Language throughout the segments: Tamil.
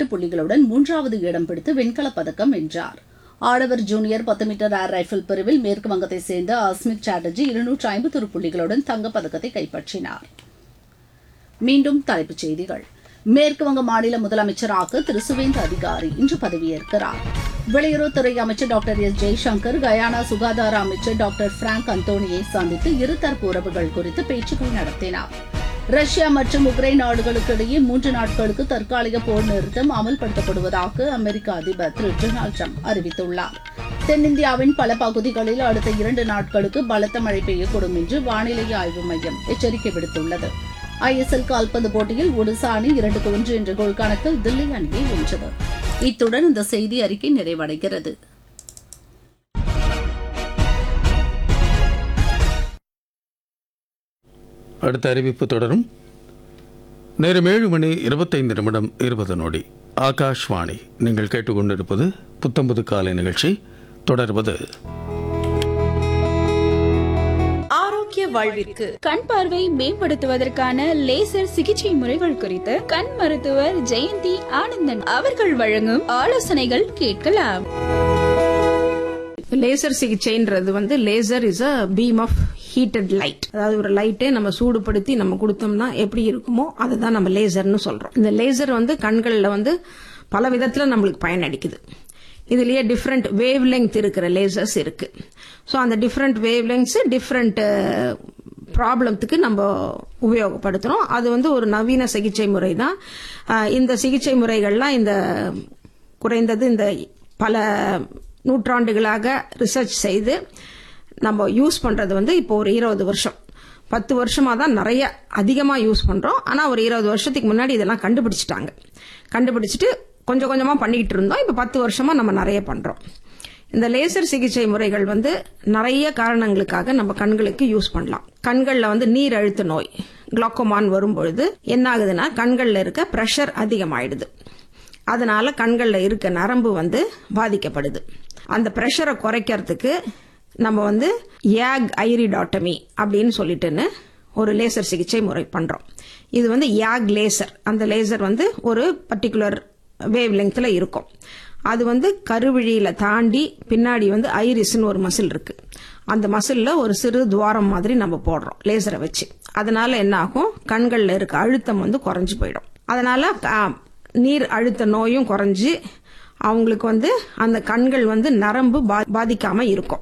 எட்டு புள்ளிகளுடன் மூன்றாவது இடம் பிடித்து வெண்கலப் பதக்கம் வென்றார் ஆடவர் ஜூனியர் பத்து மீட்டர் ஏர் ரைபிள் பிரிவில் மேற்கு வங்கத்தை சேர்ந்த அஸ்மித் சாட்டர்ஜி இருநூற்று ஐம்பத்தொரு புள்ளிகளுடன் தங்கப்பதக்கத்தை கைப்பற்றினார் மீண்டும் தலைப்புச் செய்திகள் மேற்கு வங்க மாநில முதலமைச்சராக திரு சுவேந்த அதிகாரி இன்று பதவியேற்கிறார் வெளியுறவுத்துறை அமைச்சர் டாக்டர் எஸ் ஜெய்சங்கர் கயானா சுகாதார அமைச்சர் டாக்டர் பிராங்க் அந்தோனியை சந்தித்து இருதரப்பு உறவுகள் குறித்து பேச்சுக்கள் நடத்தினார் ரஷ்யா மற்றும் உக்ரைன் நாடுகளுக்கு இடையே மூன்று நாட்களுக்கு தற்காலிக போர் நிறுத்தம் அமல்படுத்தப்படுவதாக அமெரிக்க அதிபர் திரு டொனால்டு ட்ரம்ப் அறிவித்துள்ளார் தென்னிந்தியாவின் பல பகுதிகளில் அடுத்த இரண்டு நாட்களுக்கு பலத்த மழை பெய்யக்கூடும் என்று வானிலை ஆய்வு மையம் எச்சரிக்கை விடுத்துள்ளது ஐஎஸ்எல் கால்பந்து போட்டியில் ஒடிசா அணி இரண்டுக்கு ஒன்று என்ற கோல் கணக்கில் தில்லி அணியை வென்றது இத்துடன் இந்த செய்தி அறிக்கை நிறைவடைகிறது அடுத்த அறிவிப்பு தொடரும் நேரம் ஏழு மணி இருபத்தைந்து நிமிடம் இருபது நொடி ஆகாஷ்வாணி நீங்கள் கேட்டுக்கொண்டிருப்பது புத்தம்பது காலை நிகழ்ச்சி தொடர்வது ஆரோக்கிய வாழ்விற்கு கண் பார்வை மேம்படுத்துவதற்கான லேசர் சிகிச்சை முறைகள் குறித்து கண் மருத்துவர் ஜெயந்தி ஆனந்தன் அவர்கள் வழங்கும் ஆலோசனைகள் கேட்கலாம் லேசர் சிகிச்சைன்றது வந்து laser is a beam of heated light அதாவது ஒரு லைட்டை நம்ம சூடுபடுத்தி நம்ம கொடுத்தோம்னா எப்படி இருக்குமோ அதுதான் நம்ம லேசர்னு சொல்றோம் இந்த லேசர் வந்து கண்களில் வந்து பல விதத்துல நம்மளுக்கு பயனளிக்குது இதுலயே டிஃப்ரெண்ட் வேவ் லெங்த் இருக்கிற லேசர்ஸ் இருக்கு ஸோ அந்த டிஃப்ரெண்ட் வேவ் லெங்க்ஸ் டிஃப்ரெண்ட் ப்ராப்ளத்துக்கு நம்ம உபயோகப்படுத்துறோம் அது வந்து ஒரு நவீன சிகிச்சை முறை தான் அஹ் இந்த சிகிச்சை முறைகள்லாம் இந்த குறைந்தது இந்த பல நூற்றாண்டுகளாக ரிசர்ச் செய்து நம்ம யூஸ் பண்றது வந்து இப்போ ஒரு இருபது வருஷம் பத்து வருஷமா தான் நிறைய அதிகமா யூஸ் பண்றோம் ஆனா ஒரு இருபது வருஷத்துக்கு முன்னாடி இதெல்லாம் கண்டுபிடிச்சிட்டாங்க கண்டுபிடிச்சிட்டு கொஞ்சம் கொஞ்சமா பண்ணிக்கிட்டு இருந்தோம் இப்ப பத்து வருஷமா நம்ம நிறைய பண்றோம் இந்த லேசர் சிகிச்சை முறைகள் வந்து நிறைய காரணங்களுக்காக நம்ம கண்களுக்கு யூஸ் பண்ணலாம் கண்கள்ல வந்து நீர் அழுத்த நோய் குளோக்கோமான் வரும்பொழுது என்ன ஆகுதுன்னா கண்கள்ல இருக்க பிரஷர் அதிகமாயிடுது அதனால கண்கள்ல இருக்க நரம்பு வந்து பாதிக்கப்படுது அந்த பிரஷரை குறைக்கிறதுக்கு நம்ம வந்து யாக் ஐரிடாட்டமி அப்படின்னு சொல்லிட்டுன்னு ஒரு லேசர் சிகிச்சை முறை பண்றோம் இது வந்து யாக் லேசர் அந்த லேசர் வந்து ஒரு பர்டிகுலர் வேவ் லெங்க்ல இருக்கும் அது வந்து கருவிழியில தாண்டி பின்னாடி வந்து ஐரிஸ்னு ஒரு மசில் இருக்கு அந்த மசில்ல ஒரு சிறு துவாரம் மாதிரி நம்ம போடுறோம் லேசரை வச்சு அதனால என்ன ஆகும் கண்கள்ல இருக்க அழுத்தம் வந்து குறைஞ்சு போயிடும் அதனால ஆ, நீர் அழுத்த நோயும் குறைஞ்சு அவங்களுக்கு வந்து அந்த கண்கள் வந்து நரம்பு பா- பாதிக்காம இருக்கும்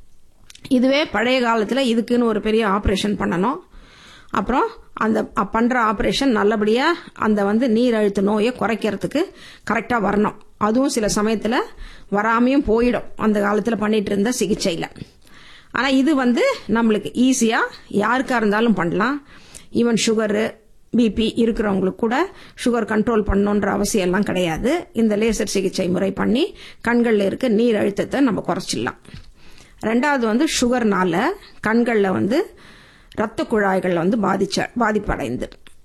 இதுவே பழைய காலத்துல இதுக்குன்னு ஒரு பெரிய ஆபரேஷன் பண்ணணும் அப்புறம் அந்த அ- பண்ற ஆபரேஷன் நல்லபடியா அந்த வந்து நீர் அழுத்த நோயை குறைக்கிறதுக்கு கரெக்டா வரணும் அதுவும் சில சமயத்துல வராமையும் போயிடும் அந்த காலத்துல பண்ணிட்டு இருந்த சிகிச்சையில ஆனா இது வந்து நம்மளுக்கு ஈஸியா யாருக்கா இருந்தாலும் பண்ணலாம் ஈவன் சுகரு பிபி இருக்கிறவங்களுக்கு கூட சுகர் கண்ட்ரோல் பண்ணணுன்ற அவசியம் எல்லாம் கிடையாது இந்த லேசர் சிகிச்சை முறை பண்ணி கண்கள்ல இருக்க நீர் அழுத்தத்தை நம்ம குறைச்சிடலாம் ரெண்டாவது வந்து சுகர்னால கண்கள்ல வந்து ரத்த குழாய்கள் வந்து பாதிச்ச பாதிப்படைந்து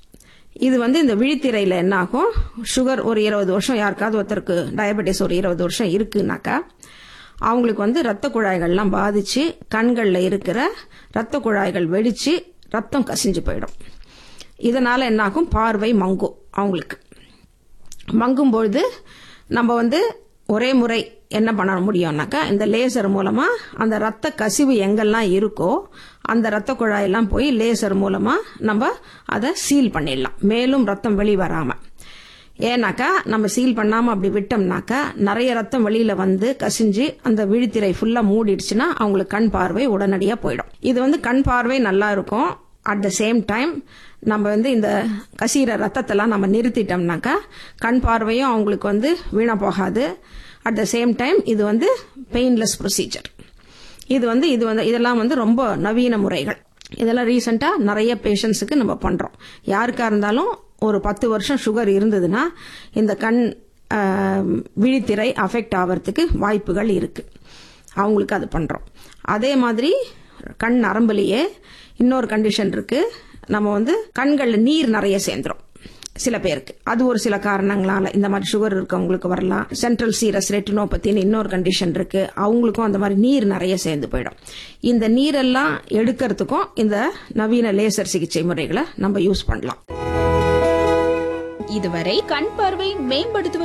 இது வந்து இந்த விழித்திரையில என்ன ஆகும் சுகர் ஒரு இருபது வருஷம் யாருக்காவது ஒருத்தருக்கு டயபெட்டிஸ் ஒரு இருபது வருஷம் இருக்குனாக்கா அவங்களுக்கு வந்து ரத்த குழாய்கள்லாம் பாதிச்சு கண்கள்ல இருக்கிற ரத்த குழாய்கள் வெடிச்சு ரத்தம் கசிஞ்சு போயிடும் இதனால என்ன ஆகும் பார்வை மங்கும் அவங்களுக்கு மங்கும் பொழுது நம்ம வந்து ஒரே முறை என்ன பண்ண முடியும்னாக்கா இந்த லேசர் மூலமா அந்த ரத்த கசிவு எங்கெல்லாம் இருக்கோ அந்த ரத்த குழாயெல்லாம் போய் லேசர் மூலமா நம்ம அதை சீல் பண்ணிடலாம் மேலும் ரத்தம் வெளி வராம ஏன்னாக்கா நம்ம சீல் பண்ணாம அப்படி விட்டோம்னாக்கா நிறைய ரத்தம் வெளியில வந்து கசிஞ்சு அந்த விழித்திரை ஃபுல்லா மூடிடுச்சுன்னா அவங்களுக்கு கண் பார்வை உடனடியா போயிடும் இது வந்து கண் பார்வை நல்லா இருக்கும் அட் த சேம் டைம் நம்ம வந்து இந்த கசிகிற ரத்தத்தெல்லாம் நம்ம நிறுத்திட்டோம்னாக்கா கண் பார்வையும் அவங்களுக்கு வந்து வீணா போகாது அட் த சேம் டைம் இது வந்து பெயின்லெஸ் ப்ரொசீஜர் இது வந்து இது வந்து இதெல்லாம் வந்து ரொம்ப நவீன முறைகள் இதெல்லாம் ரீசெண்டா நிறைய பேஷண்ட்ஸுக்கு நம்ம பண்றோம் யாருக்கா இருந்தாலும் ஒரு பத்து வருஷம் சுகர் இருந்ததுன்னா இந்த கண் ஆஹ், விழித்திரை அஃபெக்ட் ஆகிறதுக்கு வாய்ப்புகள் இருக்கு அவங்களுக்கு அது பண்றோம் அதே மாதிரி கண் நரம்புலயே இன்னொரு கண்டிஷன் இருக்கு நம்ம வந்து கண்கள்ல நீர் நிறைய சேர்ந்துரும் சில பேருக்கு அது ஒரு சில காரணங்களால இந்த மாதிரி சுகர் இருக்கவங்களுக்கு வரலாம் சென்ட்ரல் சீரஸ் ரெட்டினோபத்தின்னு இன்னொரு கண்டிஷன் இருக்கு அவங்களுக்கும் அந்த மாதிரி நீர் நிறைய சேர்ந்து போயிடும் இந்த நீரெல்லாம் எடுக்கிறதுக்கும் இந்த நவீன லேசர் சிகிச்சை முறைகளை நம்ம யூஸ் பண்ணலாம் இதுவரை கண் பார்வை மேம்படுத்துவது